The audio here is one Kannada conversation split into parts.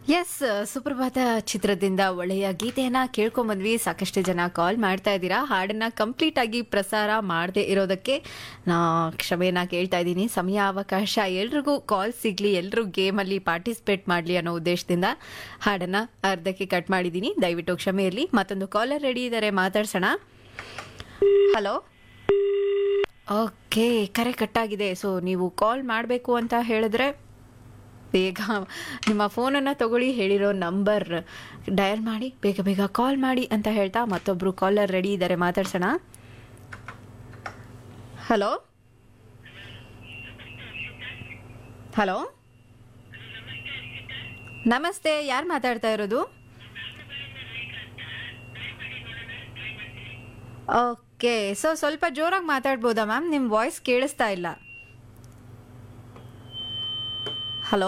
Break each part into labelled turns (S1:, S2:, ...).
S1: ಎಸ್ ಸುಪ್ರಭಾತ ಚಿತ್ರದಿಂದ ಒಳ್ಳೆಯ ಗೀತೆಯನ್ನ ಕೇಳ್ಕೊಂಬಂದ್ವಿ ಸಾಕಷ್ಟು ಜನ ಕಾಲ್ ಮಾಡ್ತಾ ಇದ್ದೀರಾ ಹಾಡನ್ನ ಕಂಪ್ಲೀಟ್ ಆಗಿ ಪ್ರಸಾರ ಮಾಡದೇ ಇರೋದಕ್ಕೆ ನಾ ಕ್ಷಮೆಯನ್ನ ಕೇಳ್ತಾ ಇದ್ದೀನಿ ಸಮಯ ಅವಕಾಶ ಎಲ್ರಿಗೂ ಕಾಲ್ ಸಿಗ್ಲಿ ಎಲ್ರೂ ಗೇಮಲ್ಲಿ ಪಾರ್ಟಿಸಿಪೇಟ್ ಮಾಡಲಿ ಅನ್ನೋ ಉದ್ದೇಶದಿಂದ ಹಾಡನ್ನ ಅರ್ಧಕ್ಕೆ ಕಟ್ ಮಾಡಿದ್ದೀನಿ ದಯವಿಟ್ಟು ಕ್ಷಮೆ ಇರಲಿ ಮತ್ತೊಂದು ಕಾಲರ್ ರೆಡಿ ಇದ್ದಾರೆ ಮಾತಾಡ್ಸೋಣ ಹಲೋ ಓಕೆ ಕರೆ ಕಟ್ಟಾಗಿದೆ ಸೊ ನೀವು ಕಾಲ್ ಮಾಡಬೇಕು ಅಂತ ಹೇಳಿದ್ರೆ ಬೇಗ ನಿಮ್ಮ ಫೋನನ್ನು ತಗೊಳ್ಳಿ ಹೇಳಿರೋ ನಂಬರ್ ಡಯಲ್ ಮಾಡಿ ಬೇಗ ಬೇಗ ಕಾಲ್ ಮಾಡಿ ಅಂತ ಹೇಳ್ತಾ ಮತ್ತೊಬ್ರು ಕಾಲರ್ ರೆಡಿ ಇದ್ದಾರೆ ಮಾತಾಡ್ಸೋಣ ಹಲೋ ಹಲೋ ನಮಸ್ತೆ ಯಾರು ಮಾತಾಡ್ತಾ ಇರೋದು ಓಕೆ ಸೊ ಸ್ವಲ್ಪ ಜೋರಾಗಿ ಮಾತಾಡ್ಬೋದಾ ಮ್ಯಾಮ್ ನಿಮ್ಮ ವಾಯ್ಸ್ ಕೇಳಿಸ್ತಾ ಇಲ್ಲ ಹಲೋ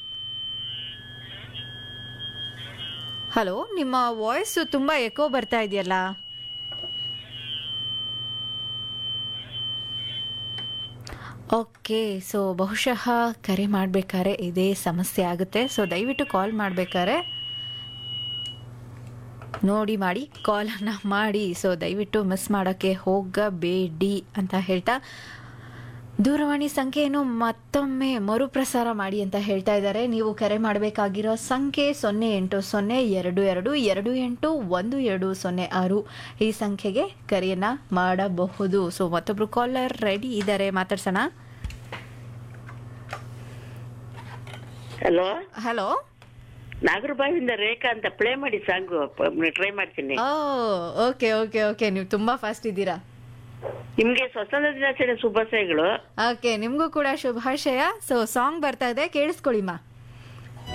S1: ಹಲೋ ನಿಮ್ಮ ವಾಯ್ಸ್ ತುಂಬ ಎಕೋ ಬರ್ತಾ ಇದೆಯಲ್ಲ ಓಕೆ ಸೊ ಬಹುಶಃ ಕರೆ ಮಾಡಬೇಕಾದ್ರೆ ಇದೇ ಸಮಸ್ಯೆ ಆಗುತ್ತೆ ಸೊ ದಯವಿಟ್ಟು ಕಾಲ್ ಮಾಡಬೇಕಾದ್ರೆ ನೋಡಿ ಮಾಡಿ ಕಾಲನ್ನು ಮಾಡಿ ಸೊ ದಯವಿಟ್ಟು ಮಿಸ್ ಮಾಡೋಕ್ಕೆ ಹೋಗಬೇಡಿ ಅಂತ ಹೇಳ್ತಾ ದೂರವಾಣಿ ಸಂಖ್ಯೆಯನ್ನು ಮತ್ತೊಮ್ಮೆ ಮರುಪ್ರಸಾರ ಮಾಡಿ ಅಂತ ಹೇಳ್ತಾ ಇದ್ದಾರೆ ನೀವು ಕರೆ ಮಾಡಬೇಕಾಗಿರೋ ಸಂಖ್ಯೆ ಸೊನ್ನೆ ಎಂಟು ಸೊನ್ನೆ ಎರಡು ಎರಡು ಎರಡು ಎಂಟು ಒಂದು ಎರಡು ಸೊನ್ನೆ ಆರು ಈ ಸಂಖ್ಯೆಗೆ ಕರೆಯನ್ನ ಮಾಡಬಹುದು ಸೊ ಮತ್ತೊಬ್ರು ಕಾಲರ್ ರೆಡಿ ಇದ್ದಾರೆ ಮಾತಾಡ್ಸೋಣ
S2: ಹಲೋ
S1: ಹಲೋ
S2: ನಾಗರಬಾವಿಯಿಂದ ರೇಖಾ ಅಂತ ಪ್ಲೇ ಮಾಡಿ ಸಾಂಗು ಟ್ರೈ ಮಾಡ್ತೀನಿ
S1: ಓ ಓಕೆ ಓಕೆ ಓಕೆ ನೀವು ತುಂಬಾ ಫಾಸ್ಟ್ ಇದ್ದೀರಾ
S2: ನಿಮ್ಗೆ ಸ್ವತಂತ್ರ ದಿನಾಚರಣೆ ಶುಭಾಶಯಗಳು
S1: ಓಕೆ ನಿಮಗೂ ಕೂಡ ಶುಭಾಶಯ ಸೊ ಸಾಂಗ್ ಬರ್ತಾ ಇದೆ ಕೇಳಿಸ್ಕೊಳ್ಳಿಮ್ಮ